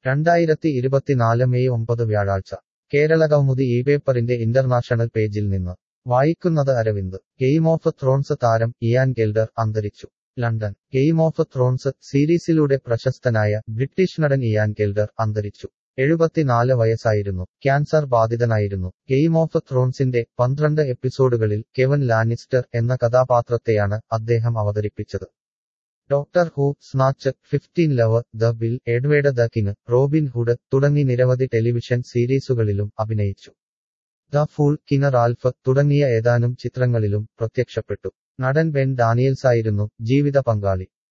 രണ്ടായിരത്തി ഇരുപത്തിനാല് മെയ് ഒമ്പത് വ്യാഴാഴ്ച കേരളകൗമുദി ഈ പേപ്പറിന്റെ ഇന്റർനാഷണൽ പേജിൽ നിന്ന് വായിക്കുന്നത് അരവിന്ദ് ഗെയിം ഓഫ് ത്രോൺസ് താരം ഇയാൻ ഗെൽഡർ അന്തരിച്ചു ലണ്ടൻ ഗെയിം ഓഫ് ത്രോൺസ് സീരീസിലൂടെ പ്രശസ്തനായ ബ്രിട്ടീഷ് നടൻ ഇയാൻ ഗെൽഡർ അന്തരിച്ചു എഴുപത്തിനാല് വയസ്സായിരുന്നു ക്യാൻസർ ബാധിതനായിരുന്നു ഗെയിം ഓഫ് ത്രോൺസിന്റെ പന്ത്രണ്ട് എപ്പിസോഡുകളിൽ കെവൻ ലാനിസ്റ്റർ എന്ന കഥാപാത്രത്തെയാണ് അദ്ദേഹം അവതരിപ്പിച്ചത് Doctor Who Snatch fifteen lover the Bill എഡ്വേഡ് ദ കിങ് റോബിൻ ഹുഡ് തുടങ്ങി നിരവധി ടെലിവിഷൻ സീരീസുകളിലും അഭിനയിച്ചു ദ ഫൂൾ കിങ് റാൽഫ് തുടങ്ങിയ ഏതാനും ചിത്രങ്ങളിലും പ്രത്യക്ഷപ്പെട്ടു നടൻ ബെൻ ഡാനിയൽസായിരുന്നു ജീവിത പങ്കാളി